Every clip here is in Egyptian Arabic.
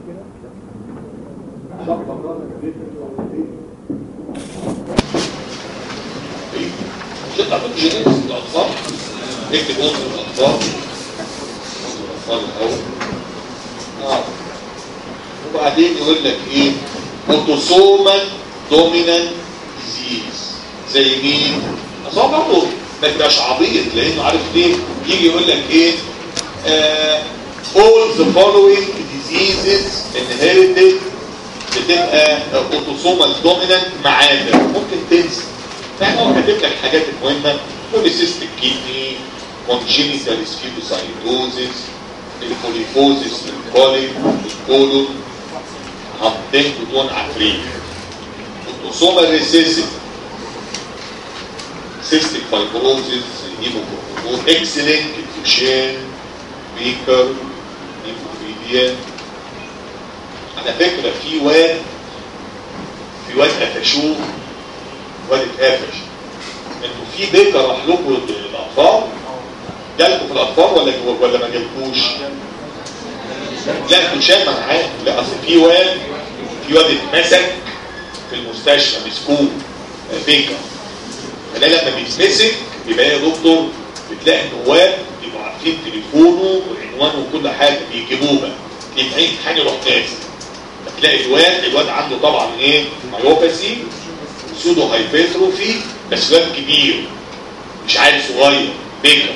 شد على جينيس الاطفال اكتب وصف الاطفال الاطفال الاول اه وبعدين يقول لك ايه اوتوسومال دومينانت ديزيز زي مين اصل هو برضه ما تبقاش عبيط لانه عارف ليه يجي يقول لك ايه آه all the following diseases inherited بتبقى اوتوسومال دومينانت ما عدا ممكن تنسى يعني هو كاتب لك الحاجات المهمه بوليسيستيك كيدني congenital schistocytosis البوليفوزيس الكوليك الكولون هبطين بدون عفريت اوتوسومال ريسيسيف سيستيك فايبروزيس هيموجلوبين اكسلينج دوشين بيكر هيموفيليا على فكره في واد في واد قفشوه واد اتقفش انتوا في بيكر راح لكم الاطفال جالكم في الاطفال ولا ولا ما جالكوش؟ لا دوشان معاه لا اصل في واد في واد اتمسك في المستشفى مسكوه بيكر فده لما بيتمسك بيبقى يا دكتور بتلاقي النواب بيبقوا عارفين تليفونه وعنوانه وكل حاجه بيجيبوه بقى يبقى امتحان يروح نازل تلاقي الواد الواد عنده طبعا ايه مايوباسي سودو هايبرتروفي بس واد كبير مش عيل صغير بيكر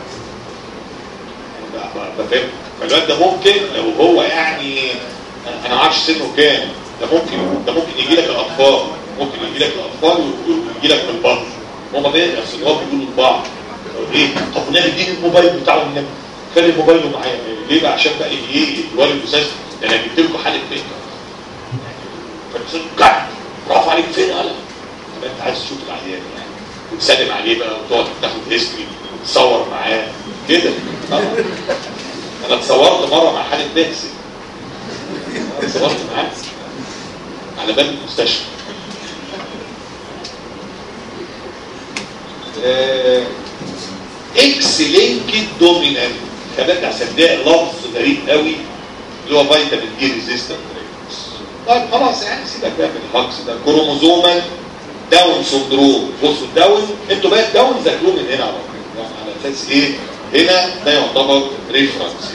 فاهم فالواد ده ممكن لو هو يعني انا ما اعرفش سنه كام ده ممكن ده ممكن يجي لك الاطفال ممكن يجي لك الاطفال ويجي لك من البطن هما بقى اصل هو بيقولوا لبعض ايه طب والنبي اديني الموبايل بتاعه النبي خلي موبايله معايا ليه بقى عشان بقى ايه الوالد الاستاذ ده انا جبت لكم حاله بيت فالاستاذ قاعد برافو عليك فين قال طب انت عايز تشوف العيان يعني وتسلم عليه بقى وتقعد تاخد هيستوري وتصور معاه كده انا اتصورت مره مع حاله بيكسي اتصورت معاه على باب المستشفى اكس لينكد دومينانت كمان عشان ده لفظ غريب قوي اللي هو فيتامين دي ريزيستنت طيب خلاص يعني سيبك بقى من الهكس ده كروموزومال داون سندروم بصوا الداون انتوا بقى الداون ذاكروه من هنا على طول يعني على اساس ايه هنا ده يعتبر ريفرنس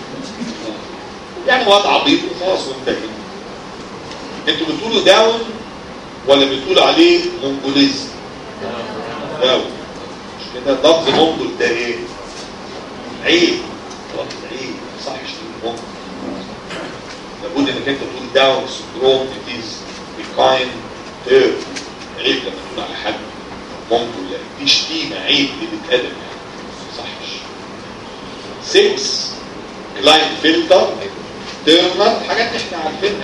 يعني واد عبيط وخلاص وانتهينا انتوا بتقولوا داون ولا بتقولوا عليه مونجوليزم داون مش كده لفظ مونجول ده ايه عيب لفظ عيب ما صحش تقول مونجول لابد انك انت تقول داون سندروم it is a kind term عيب لما تقول على حد مونجول لا دي شتيمه عيب اللي بيتقدم يعني ما صحش 6 كلاين فلتر تيرنر حاجات احنا عارفينها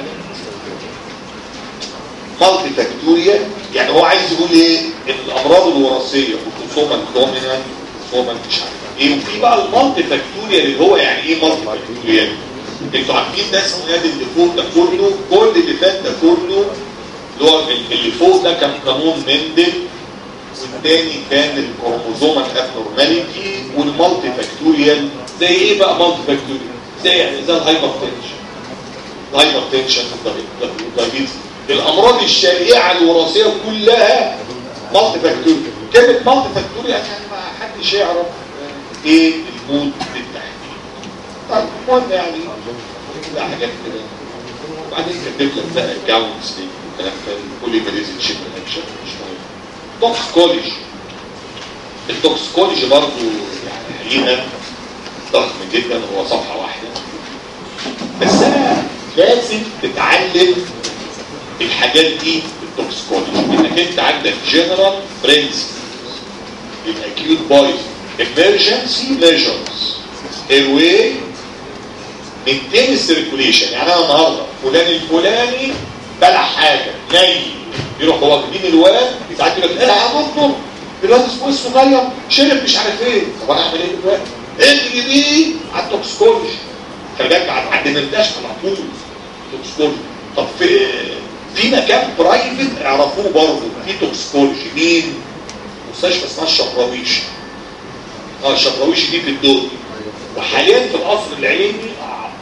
مالتي فاكتوريا يعني هو عايز يقول ايه ان الامراض الوراثيه اوتوسومال دومينانت اوتوسومال مش عارف ايه وفي بقى المالتي فاكتوريا اللي هو يعني ايه مالتي فاكتوريا انتوا عارفين ده اسمه نادي اللي فوق ده كله كل اللي فات ده كله اللي هو اللي فوق ده كان قانون مندل والتاني كان الكروموزومال ابنورماليتي والمالتي فاكتوريال زي ايه بقى مالتي فاكتوريال زي يعني زي الهايبر تنشن الهايبر تنشن والدايبيتس الامراض الشائعه الوراثيه كلها مالتي فاكتوريال كلمه مالتي فاكتوريال يعني ما حدش يعرف ايه المود بالتحديد طيب المهم يعني لا حاجات كده وبعدين كاتب لك بقى كاونتس والكلام ده كل ماليزي تشيب اكشن مش مهم توكسيكولوجي التوكسيكولوجي برضه يعني حقيقه ضخم جدا هو صفحه واحده بس انا لازم تتعلم الحاجات دي في التوكسيكولوجي انك انت عندك جنرال برنسبلز الاكيوت بويز emergency measures airway maintain السيركوليشن يعني انا النهارده فلان الفلاني بلع حاجه نايم يروح واخدين الواد ساعات يقول لك ايه يا دكتور الواد اسمه الصغير شرب مش عارف ايه طب انا اعمل ايه دلوقتي؟ اجري بيه على التوكسيكولوجي خلي بالك ما عدمناش على طول توكسيكولوجي طب في في مكان برايفت اعرفوه برضه في توكسيكولوجي مين؟ مستشفى اسمها الشبراويش اه الشبراويش دي في الدول وحاليا في القصر العيني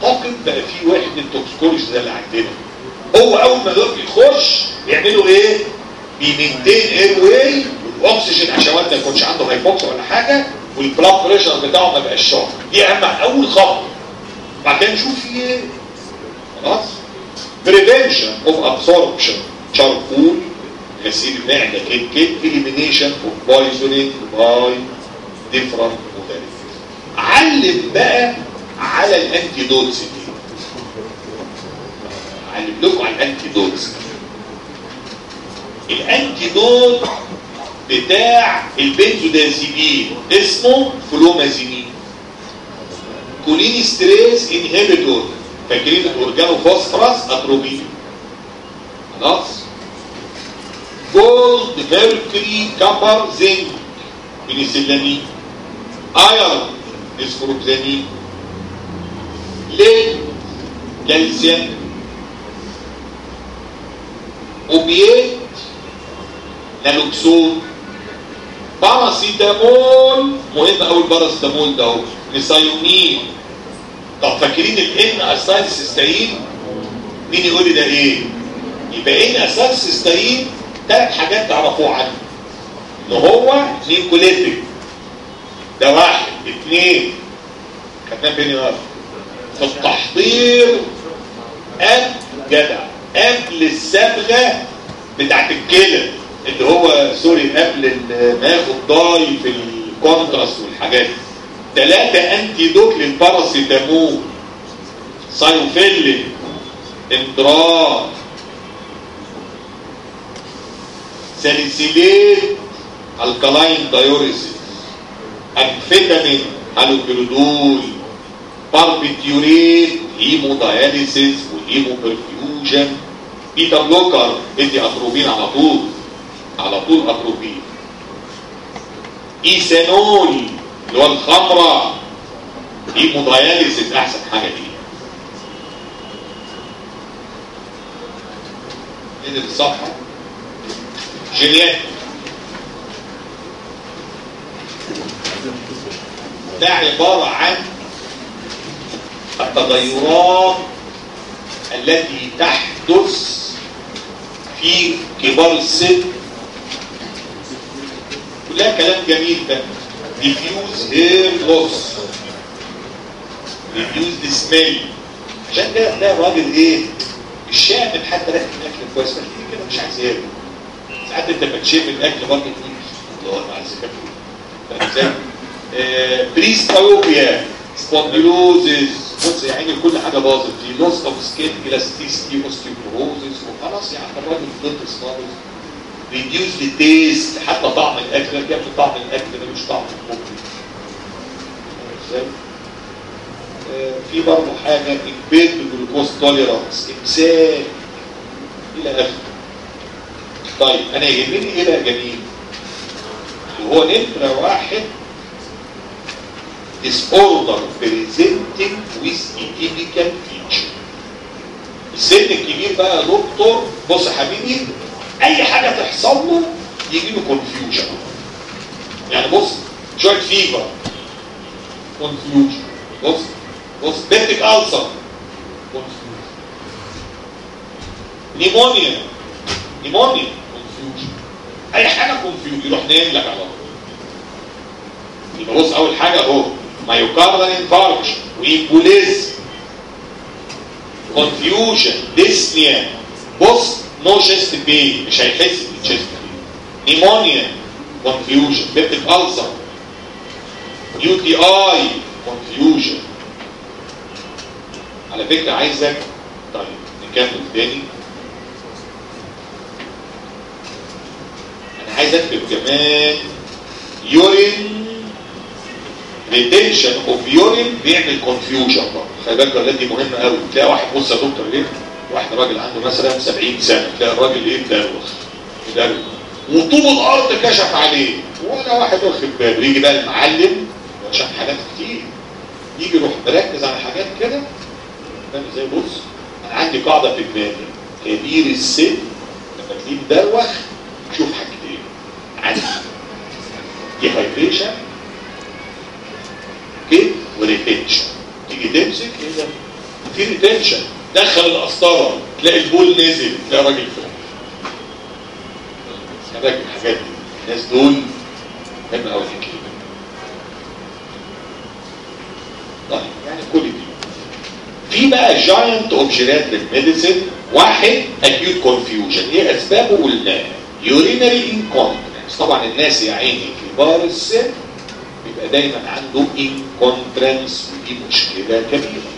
اعتقد بقى في وحده توكسيكولوجي زي اللي عندنا هو اول ما الواد يخش بيعملوا ايه بيمنتين اير واي والاكسجين عشان الواد ما يكونش عنده هايبوكسيا ولا حاجه والبلاد بريشر بتاعه ما يبقاش شاط دي اهم اول خطوه بعد كده نشوف في ايه خلاص prevention of absorption charcoal غسيل المعده كده كده elimination of poisoning by different modalities علم بقى على الانتيدوتس دي علم لكم على الانتيدوتس الانتيدوت بتاع البنزودازيبين اسمه فلومازينين كولين ستريس انهبيتور فاكرين الاورجانو فوسفورس اتروبين خلاص جولد ميركوري كابر زنك بنسلامين ايرون اسفروكسامين ليد كالسيوم اوبيات نالوكسون باراسيتامول مهم قوي الباراسيتامول ده اهو ميثايونين طب فاكرين الان اسايلسيستاين مين يقول لي ده ايه يبقى ان اسايلسيستاين ثلاث حاجات تعرفوه عنه ان هو نيكوليتيك ده واحد اثنين خدناه فين يا في التحضير قبل جدع قبل الصبغه بتاعت الكلى اللي هو سوري قبل ما ياخد ضاي في الكونتراست والحاجات دي ثلاثة انتي دوت للباراسيتامول سايوفيلين اندرار ساليسيليت الكالاين دايوريسيس امفيتامين هالوبيرودول باربيتيوريت هيموداياليسيس وهيمو برفيوجن بيتا بلوكر بدي اتروبين على طول على طول اتروبين ايثانول اللي هو الخمرة هيموداياليسيس احسن حاجة دي ننزل الصفحة جينيات ده عبارة عن التغيرات التي تحدث في كبار السن كلها كلام جميل ده diffuse hair loss reduce the smell عشان كده تلاقي الراجل ايه مش شامل حتى ريحه الاكل كويس فتلاقيه كده مش عايز ياكل ساعات انت بتشم الاكل برضه تقول الله انا عايز اكل فاهم ازاي؟ بريس بايوبيا سبونديلوزيس بص يا عيني كل حاجه باظت في لوس اوف سكين الاستيستي اوستيوبروزيس وخلاص يا عم الراجل فضلت خالص ريديوس التيست حتى طعم الاكل يا ابني طعم الاكل ملوش طعم ممكن ازاي؟ في برضه حاجه البيت بالجلوكوز توليرانس امساك الى اخره طيب انا يهمني ايه بقى جميل اللي هو نمره واحد disorder presenting with atypical feature السن الكبير بقى يا دكتور بص يا حبيبي اي حاجه تحصل له يجي له كونفيوجن يعني بص شويه فيفر كونفيوجن بص بص بيتك ألسر كونفيوجن نيمونيا نيمونيا كونفيوجن اي حاجه كونفيوجن يروح نايم لك على طول يبقى بص اول حاجه اهو مايوكاردال انفاركشن وإيبوليزم كونفيوجن ديسنيا بص نو شيست بين مش هيحس بالشيست بين نيمونيا كونفيوجن بيبتك ألسر يو تي اي كونفيوجن على فكرة عايزك طيب نكمل تاني انا عايز اكتب كمان يورين ريتنشن اوف يورين بيعمل كونفيوجن برضه خلي بالك الولاد دي مهمه قوي تلاقي واحد بص يا دكتور ليه واحد راجل عنده مثلا 70 سنه تلاقي الراجل ايه مدروخ مدروخ وطوب الارض كشف عليه ولا واحد واخد باله يجي بقى المعلم عشان حاجات كتير يجي يروح مركز على حاجات كده فاهم ازاي بص انا عندي قاعده في دماغي كبير السن لما تلاقيه مدروخ شوف حاجتين عندي ديهايدريشن كده وريتنشن تيجي تمسك ايه ده في ريتنشن دخل القسطره تلاقي البول نزل تلاقي راجل فوق خلي الحاجات دي الناس دول مهمه قوي في الكلمه طيب يعني كل دي في بقى جاينت اوبجيراتريك ميديسن واحد اكيوت كونفيوجن ايه اسبابه قلناها يورينري انكونترنس طبعا الناس يا عيني كبار السن بيبقى دايما عنده انكونترنس ودي مشكله كبيره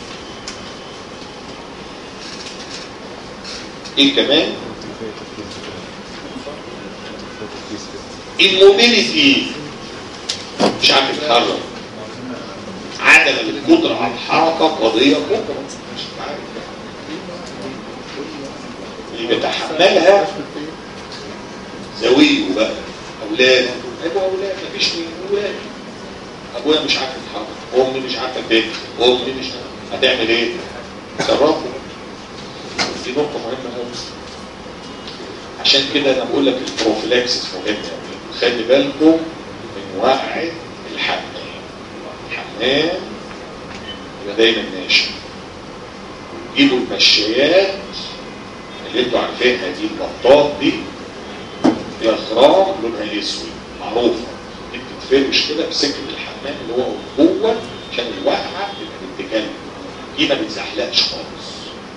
ايه كمان الموبيليتي مش عارف يتحرك عدم القدرة على الحركة قضية كبرى مش عارف اللي بيتحملها زويه بقى أولاد هيبقوا أولاد مفيش أولاد أبويا مش عارف يتحرك أمي مش عارفة تبكي أمي مش عارفة هتعمل إيه؟ تصرفوا دي نقطة مهمة أوي عشان كده أنا بقول لك البروفيلاكسس مهم خلي بالكم من وقعة الحمام الحمام يبقى دايما ناشف جيبوا المشايات اللي انتوا عارفينها دي البطاط دي فيها خرام لونها اسود معروفه دي بتتفرش كده بسكه الحمام اللي هو جوه عشان الوقعه تبقى باتجاه دي ما بتزحلقش خالص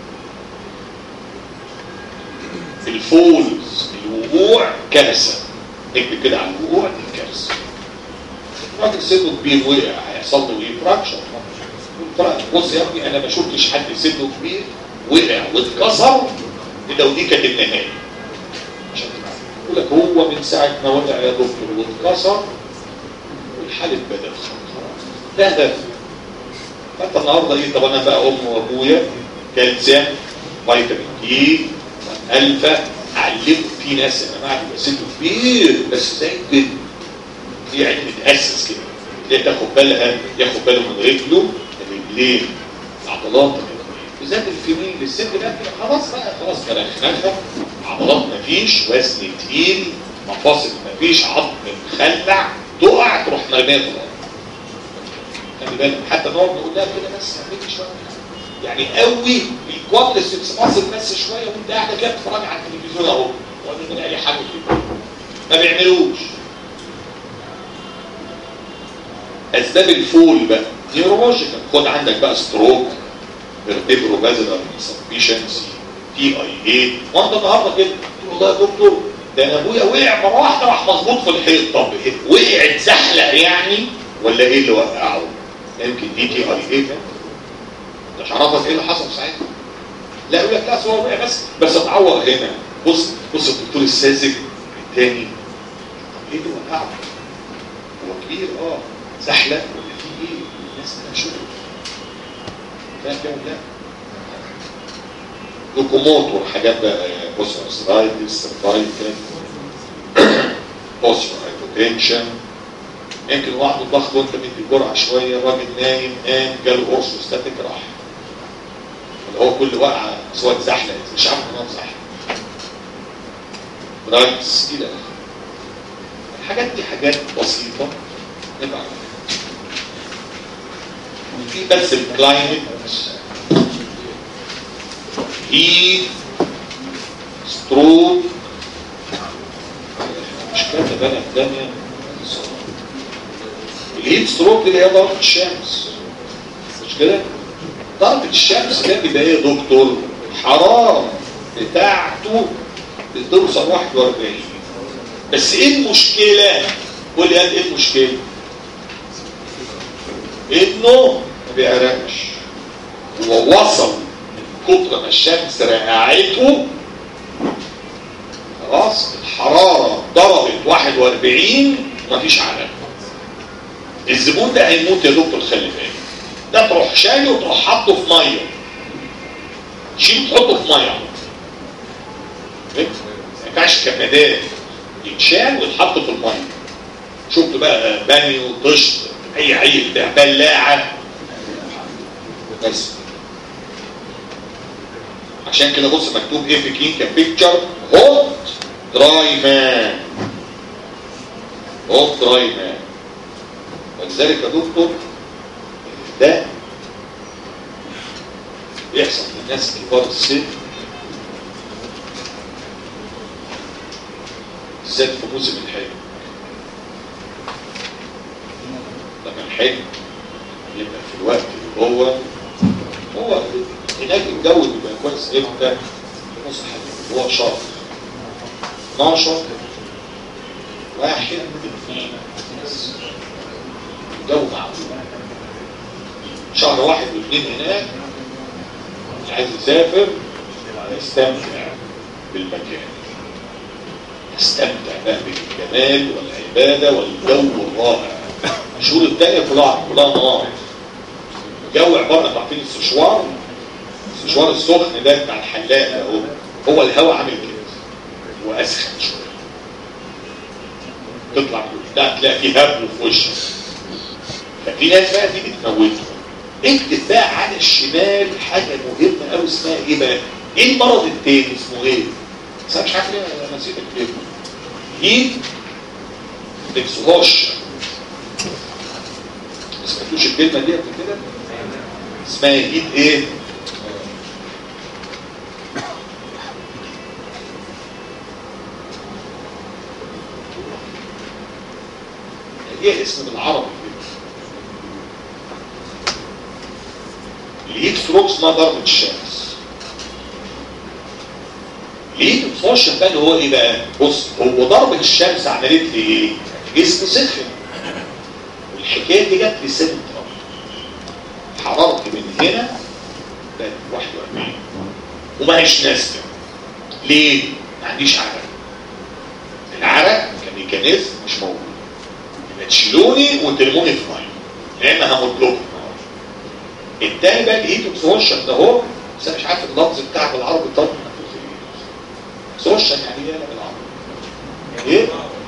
الفولز الوقوع كارثه اكتب كده على الوقوع دي كارثه راجل سنه كبير وقع هيحصل له ايه فراكشر بص يا ابني انا ما شفتش حد سنه كبير وقع واتكسر كده ودي كانت النهايه عشان يقول لك هو من ساعه ما وقع يا دكتور واتكسر والحاله بدل خلاص ده هدف فانت النهارده ايه طب انا بقى امي وابويا كالسيوم فيتامين دي الفا علموا في ناس يا جماعه بيبقى سنه كبير بس زي كده في علم متاسس كده تلاقي تاخد بالها ياخد باله من رجله الرجلين العضلات بالذات الفيميل الست بقى خلاص بقى خلاص فرخناها عضلات مفيش وزن تقيل مفاصل مفيش عظم مخلع تقع تروح مرميه في الارض خلي بالك حتى نقعد نقول لها كده بس اعملي شويه يعني قوي الكوادريسبس ماسل بس شويه وانت قاعده كده بتتفرج على التلفزيون اهو ولا من اي حاجه كده ما بيعملوش اسباب الفول بقى نيورولوجيكال خد عندك بقى ستروك فيرتيبرو بازلر انسفيشنسي تي اي اي وانت النهارده كده والله يا دكتور ده انا ابويا وقع مره واحده راح مظبوط في الحيط طب إيه؟ وقع اتزحلق يعني ولا ايه اللي وقعه؟ يمكن دي تي اي اي مش عرفك ايه اللي حصل ساعتها لا يقول لك لا هو وقع بس بس اتعور هنا بص بص الدكتور الساذج الثاني ايه اللي وقعه؟ هو كبير اه زحلق ولا في ايه؟ الناس ما شغل فاهم كده لا لوكوموتور حاجات بقى بوسرايتس سيرفايكال اوسيو هايبوتنشن يمكن واحد الضغط وانت مدي جرعه شويه الراجل نايم قام جاله اورثوستاتيك راح اللي هو كل وقعه سواء زحلق مش عارف انها زحلق برايتس الى اخره الحاجات دي حاجات بسيطه نبقى في بس الكلايمت هيت ستروك مش كاتب انا الثانيه الهيت ستروك دي اللي هي ضربة الشمس مش كده؟ ضربة الشمس ده بيبقى ايه يا دكتور؟ حرارة بتاعته بتوصل 41 بس ايه المشكلة؟ قول لي ايه المشكلة؟ انه ما بيعرقش هو وصل من كتر ما الشمس رقعته خلاص الحرارة ضربت 41 ومفيش عرق الزبون ده هيموت يا دكتور خلي بالك ده تروح شايله وتروح حاطه في ميه شيل تحطه في ميه ما ينفعش كمادات يتشال ويتحط في الميه شفت بقى بانيو طشت اي عيل بتاع بلاعه بس عشان كده بص مكتوب ايه في كلينيكال بيكتشر هوت دراي مان هوت دراي مان ولذلك يا دكتور ده بيحصل للناس كبار السن بالذات في موسم الحلم لما الحلم يبقى في الوقت اللي هو هو هناك الجو بيبقى كويس امتى؟ نص حلم هو شهر 12 واحد اثنين بس الجو معقول شهر واحد واثنين هناك اللي عايز يسافر يستمتع بالمكان يستمتع بقى بالجمال والعبادة والجو الرائع الشهور التانية كلها كلها نار الجو عبارة عن عارفين السشوار السشوار السخن ده بتاع الحلاق ده هو هو الهواء عامل كده واسخن شوية تطلع لا تلاقي فيه هبل في وشك ففي ناس بقى دي بتموته اكتب بقى على الشمال حاجة مهمة قوي اسمها ايه بقى؟ ايه المرض التاني اسمه ايه؟ بس انا مش عارف ليه انا نسيت الكلمة هيت اكسهوش ما سمعتوش الكلمة دي قبل كده؟ اسمها هيت ايه؟ هي اسم بالعربي الهيت ستروك اسمها ضربة الشمس الهيت اكسهوشن بقى اللي هو ايه بقى؟ بص هو ضربة الشمس عملت لي ايه؟ جسم سخن والحكاية دي جت لي سنة حرارتي من هنا بقت 41 وما هيش نازله ليه؟ ما عنديش عرق العرق كميكانيزم مش موجود يبقى تشيلوني وترموني في ميه يا اما هموت لكم التاني بقى الايد اكسوشن ده هو بس انا مش عارف اللفظ بتاعه بالعربي طب اكسوشن يعني ايه بالعربي؟ ايه؟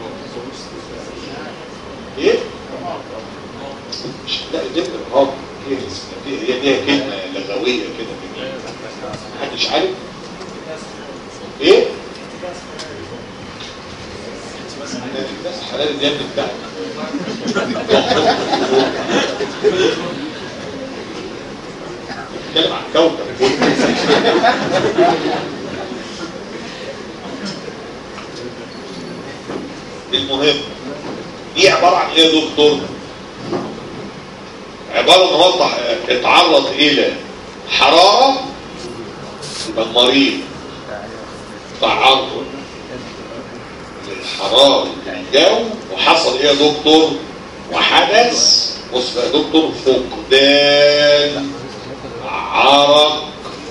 ايه؟ مش لا دي ارهاق هي هي دي كلمه لغويه كده محدش عارف ايه؟ الناس حلال الدم بتاعك بتتكلم عن كوكب المهم دي عبارة عن ايه يا دكتور عبارة ان هو اتعرض الى حرارة يبقى المريض تعرض للحرارة الجو وحصل ايه يا دكتور وحدث بص يا دكتور فقدان عرق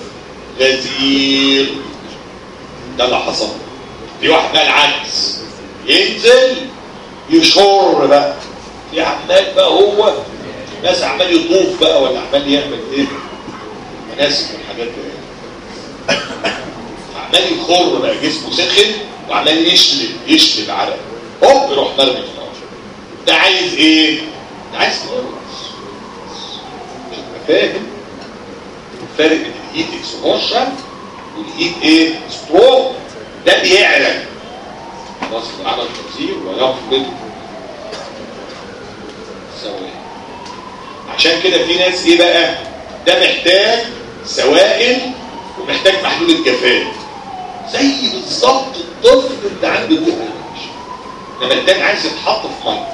غزير ده اللي حصل في واحد بقى العكس ينزل يشر بقى في عمال بقى هو ناس عمال يطوف بقى ولا عمال يعمل ايه مناسك والحاجات دي عمال يخر بقى جسمه سخن وعمال يشلب يشلب عرق هوب يروح مرمي في الارض ده عايز ايه؟ ده عايز يرقص فاهم الفرق بين الهيت اكسبوشن والهيت ايه؟ ستروك ده بيعرق خلاص العرق كتير ويفقد سوائل عشان كده في ناس ايه بقى ده محتاج سوائل ومحتاج محلول الجفاف زي بالظبط الطفل اللي عنده بقى لما التاني عايز يتحط في ميه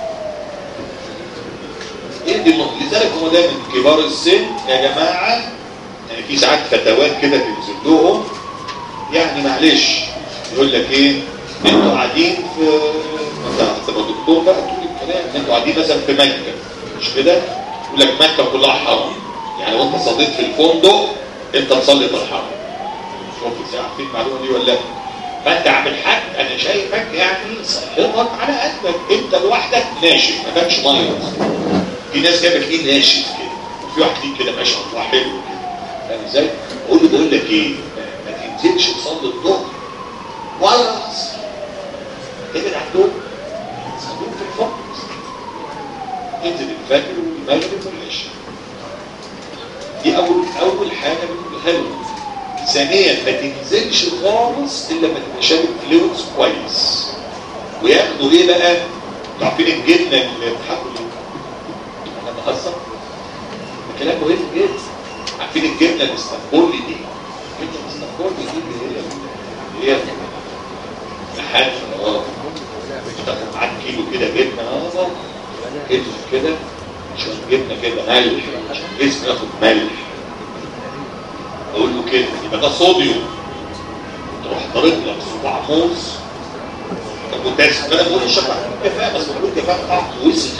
ايه دي النقطه لذلك هو دايما كبار السن يا جماعه يعني في ساعات فتوات كده تنزل لهم يعني معلش يقول لك ايه انتوا قاعدين في انت هتبقى دكتور بقى تقول الكلام انتوا قاعدين مثلا في مكه مش كده يقول لك مكه كلها حرم يعني وانت صليت في الفندق انت تصلي في الحرم شوف عارفين المعلومه دي ولا لا فانت عامل حاج انا شايفك يعني صحتك على قدك انت لوحدك ناشف ما كانش ميه في ناس جابت ليه ناشف كده وفي واحد ليه كده ما شاء الله حلو كده فاهم ازاي؟ اقول له بقول لك ايه ما تنزلش تصلي الظهر ولا العصر ابعد عن دول صلوه في الفجر انزل الفجر والمغرب والعشاء دي اول اول حاجه بنقولها له ثانيا ما تنزلش خالص الا ما تبقى شارب فلويدز كويس وياخدوا ايه بقى عارفين الجبنه اللي بتحطوا انا بهزر كلام مهم جدا عارفين الجبنه الاسطنبولي دي الجبنه الاسطنبولي دي اللي هي اللي هي لحد اه تاخد معاك كيلو كده جبنه اه كيلو كده عشان جبنه كده ملح عشان الجسم ياخد ملح اقول له كده يبقى ده صوديوم تروح ضارب لك صباع موز طب وتاس انا بقول الشكل كفايه بس بقول كفايه طعم وسخ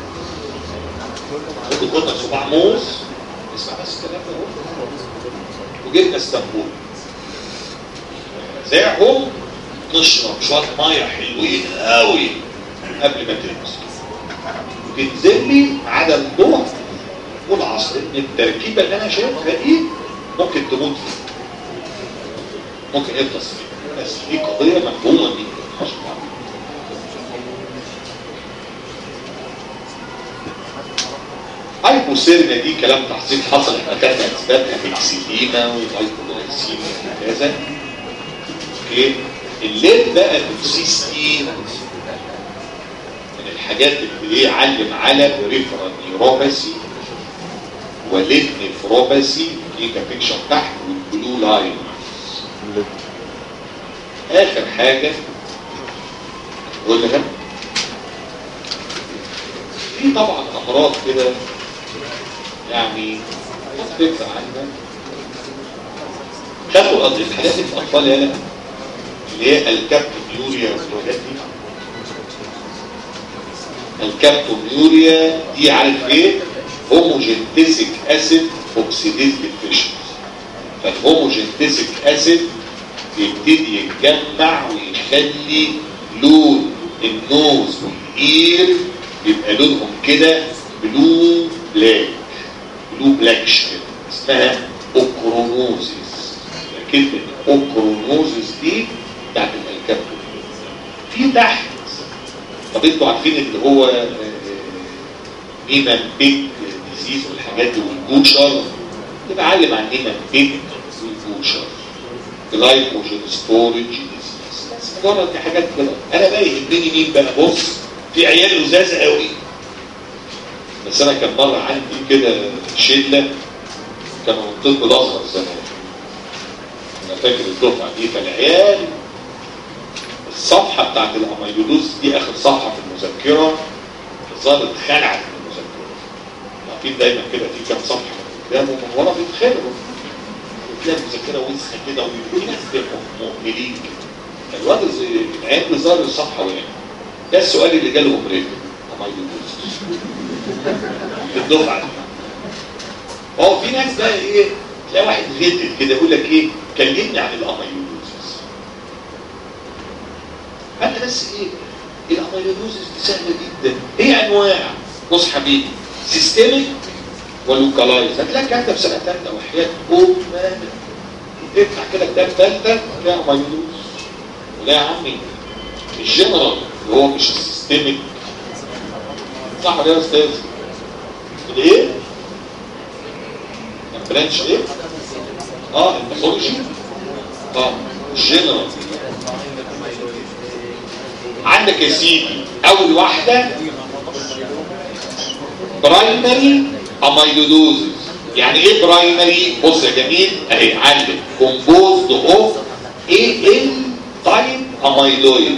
خد قطع صباع موز اسمع بس الكلام ده اهو وجبنا اسطنبول زعهم نشرب شويه ميه حلوين قوي قبل ما تلبس وتنزل لي على الضوء والعصر ان التركيبه اللي انا شايفها دي ممكن تموت فيها ممكن يفطس فيها بس دي قضيه مفهومه دي مش معروفة. هايبوثيرميا دي كلام تحصيل حصل احنا خدنا اثباتها في اكسيديما وهايبوغلايسيميا وهكذا اوكي الليل بقى توكسيستي من الحاجات اللي ايه علم على بريفرال نيوروباثي وليد نيفروباثي دي كابيكشن تحت والبلو لاين اخر حاجه قول لها في طبعا امراض كده يعني فكره عنها خدوا قضيه الحاجات دي في الاطفال يا لا اللي هي الكابتونيوريا والحاجات دي الكابتونيوريا دي عارف ايه هوموجينتيسيك اسيد اوكسيديز ديفيشنسي فالهوموجينتيسيك اسيد بيبتدي يتجمع ويخلي لون النوز والاير بيبقى لونهم كده بلو بلاك بلو بلاكش كده اسمها اوكرونوزيس كلمه اوكرونوزيس دي بتاعت الكابتون في تحت طب انتوا عارفين اللي هو نيمان بيج ديزيز والحاجات دي والبوشر تبقى عالم عن نيمان بيج والبوشر جلايكوجين ستورج ديزيز بس مجرد دي حاجات كده انا بقى يهمني مين بقى بص في عيال لزاز قوي بس انا كان مره عندي كده شله كانوا من الطب الاصغر زمان انا فاكر الدفعه دي فالعيال الصفحه بتاعت الاميلودوز دي اخر صفحه في المذكره الظاهر اتخلعت من المذكره عارفين دايما كده في كام صفحه من قدام ومن ورا بيتخلعوا وتلاقي المذكره وسخه كده وفي ناس بيبقوا مهملين كده الواد العيال اللي ظهر الصفحه وقع ده السؤال اللي جاله امريكا اميلودوز في الدفعه دي هو في ناس بقى ايه تلاقي واحد غدد كده يقول لك ايه كلمني عن الاميلودوزس فانت بس ايه الاميلودوزس دي سهله جدا هي انواع بص حبيبي سيستميك ولوكالايز هتلاقي كاتب سنه ثالثه وحياه ام افتح كده كتاب ثالثه تلاقي اميلودوز ولا يا عمي الجنرال اللي هو مش السيستميك صح ولا يا استاذ؟ الايه؟ برانش ايه؟ اه الباثولوجي اه الجنرال عندك يا سيدي اول واحده برايمري اميلودوزز يعني ايه برايمري بص يا جميل اهي عندك كومبوزد اوف اي ال تايب اميلويد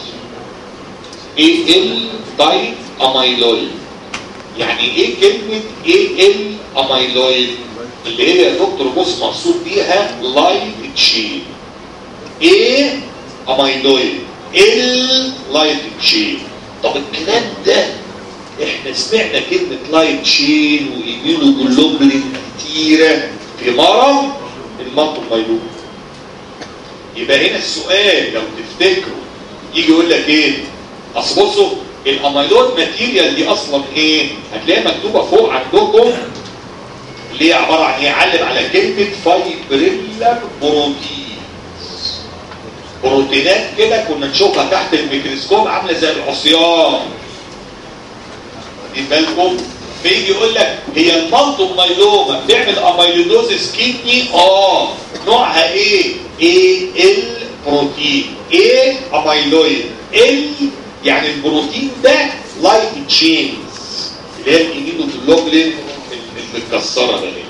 اي ال تايب اميلويد يعني ايه كلمه اي ال اميلويد اللي هي يا دكتور بص مقصود بيها لايت تشين ايه اميلويد ال لايت تشين طب الكلام ده احنا سمعنا كلمة لايت تشين وايميلو جلوبلين كتيرة في مرض المالتومايلوم يبقى هنا السؤال لو تفتكروا يجي يقول لك ايه اصل بصوا الاميلود ماتيريال دي اصلا ايه هتلاقيها مكتوبه فوق عندكم اللي هي عباره عن ايه علم على كلمه فايبريلر بروتين بروتينات كده كنا نشوفها تحت الميكروسكوب عامله زي العصيان دي بالكم بيجي يقول لك هي المالتوم مايلوما بتعمل اميلودوزيس كيدني اه نوعها ايه ايه ال بروتين ايه اميلويد ال يعني البروتين ده لايت تشينز اللي هي الايمينوجلوبولين المتكسره ده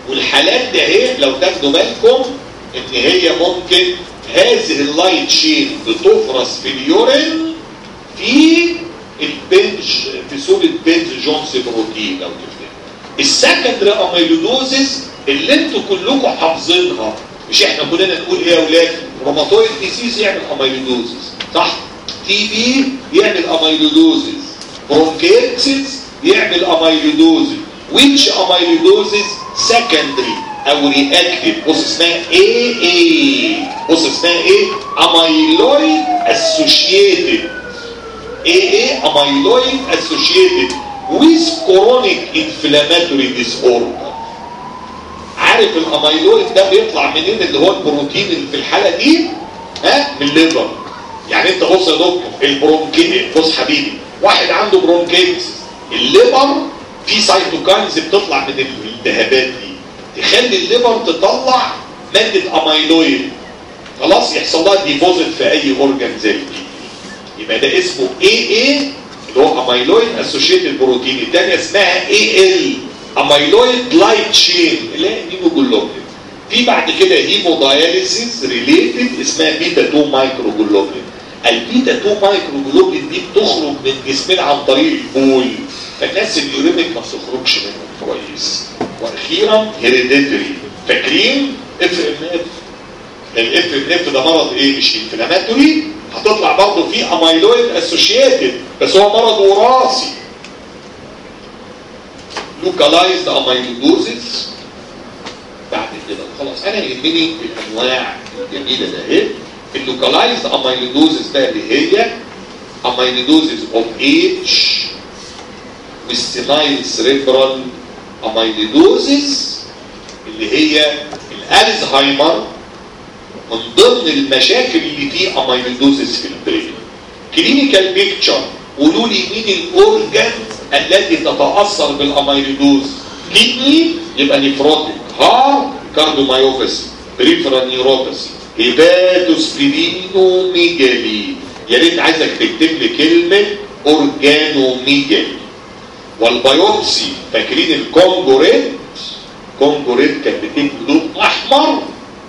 والحالات دي اهي لو تاخدوا بالكم ان هي ممكن هذه اللايت شين بتفرز في اليورين في البنج في صوره بنج جونز بروتين لو تفتكروا السكندري اميلودوزيس اللي انتوا كلكم حافظينها مش احنا كلنا نقول ايه يا اولاد روماتويد ديسيز يعمل اميلودوزيس صح تي بي يعمل اميلودوزيس برونكيتسيس يعمل اميلودوزيس which amyloidosis secondary او reactive بص اسمها ايه ايه بص اسمها ايه amyloid associated ايه ايه amyloid associated with chronic inflammatory disorder عارف الاميلويد ده بيطلع منين اللي هو البروتين اللي في الحاله دي ها من الليفر يعني انت بص يا دكتور البرونكيت بص حبيبي واحد عنده برونكيتس الليفر في سايتوكاينز بتطلع من الالتهابات دي تخلي الليفر تطلع ماده اميلويد خلاص يحصل لها ديبوزيت في اي اورجان زي دي يبقى ده اسمه اي اي اللي هو اميلويد اسوشيتد بروتين الثانيه اسمها اي ال اميلويد لايت شين اللي هي هيموجلوبين في بعد كده هيموداياليسيس ريليتد اسمها بيتا 2 مايكروجلوبين البيتا 2 مايكروجلوبين دي بتخرج من جسمنا عن طريق البول فالناس اليوريميك ما بتخرجش منهم كويس واخيرا هيريديتري فاكرين اف ام اف الاف ام اف ده مرض ايه مش انفلاماتوري هتطلع برضه فيه اميلويد اسوشيتد بس هو مرض وراثي لوكالايزد اميلودوزيس بعد كده خلاص انا يهمني الانواع الجميله ده اهي اللوكالايزد اميلودوزيس ده اللي هي اميلودوزيس اوف ايج والسينايل سريبرال اميلودوزيس اللي هي الالزهايمر من ضمن المشاكل اللي فيه اميلودوزيس في البرين كلينيكال بيكتشر قولوا لي مين الاورجان التي تتاثر بالاميلودوز كدني يبقى نيفروتيك هارت كارديومايوباثي بريفرال نيوروباثي هيباتوسبلينوميجالي يا ريت عايزك تكتب لي كلمه اورجانوميجالي والبيوبسي فاكرين الكونجوريت كونجوريت كانت بتدي لون احمر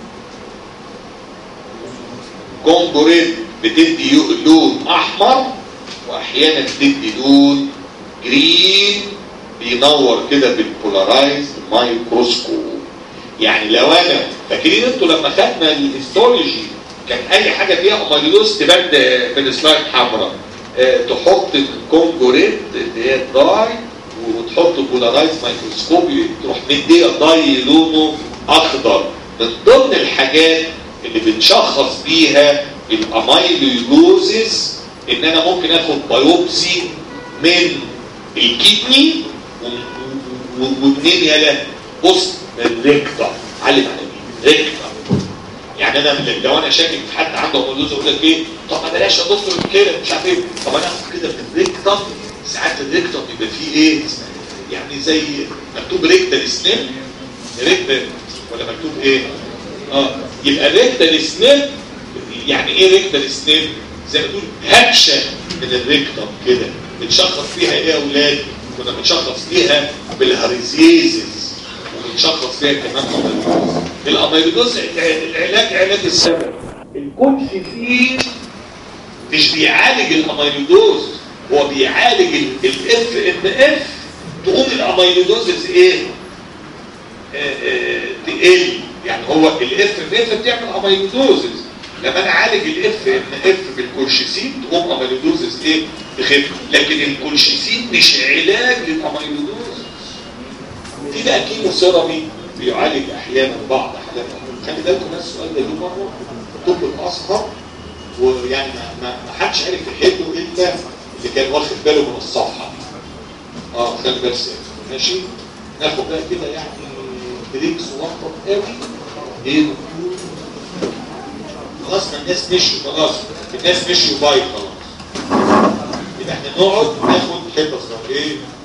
كونجوريت بتدي لون احمر واحيانا بتدي لون جرين بينور كده بالبولارايزد مايكروسكوب يعني لو انا فاكرين انتوا لما خدنا الهيستولوجي كان اي حاجه فيها اميلوز تبان في السلايد حمراء اه تحط الكونجوريت اللي هي داي وتحط بولارايز مايكروسكوب تروح مديه داي لونه اخضر من ضمن الحاجات اللي بنشخص بيها الاميلوزيس ان انا ممكن اخد بايوبسي من الكدني ومنين يالا بص الريكتا علم على مين ريكتا يعني انا لو انا شاكك في حد عنده اميلوز اقول لك ايه طب ما بلاش يا دكتور كده مش عارف ايه طب انا اخد كده من الريكتا ساعات الريكتا بيبقى فيه ايه يعني زي مكتوب ريكتا سنيب ريكتا ولا مكتوب ايه اه يبقى ريكتا سنيب يعني ايه ريكتا سنيب زي ما تقول هبشه من الريكتم كده بنشخص فيها ايه يا اولاد كنا بنشخص فيها بالهريزيزز وبنشخص فيها كمان اميلودوز الاميلودوز العلاج علاج السبب الكونفيفين مش بيعالج الاميلودوز هو بيعالج الاف ام اف تقوم الاميلودوزز ايه تقل يعني هو الاف ام اف بتعمل اميلودوزز لما انا اعالج الاف ام اف بالكولشيسين تقوم اميلودوزز ايه تخف لكن الكولشيسين مش علاج للاميلودوز في بقى كيمو ثيرابي بيعالج احيانا بعض احيانا خلي بالكم بس السؤال ده له مره الطب الازهر ويعني ما, ما حدش عارف يحله الا اللي كان واخد باله من الصفحه اه خلي بالك ماشي ناخد بقى كده يعني بريك صغنطط قوي ايه خلاص ما الناس مشوا خلاص الناس مشوا باي خلاص يبقى احنا نقعد ناخد حته صغيره ايه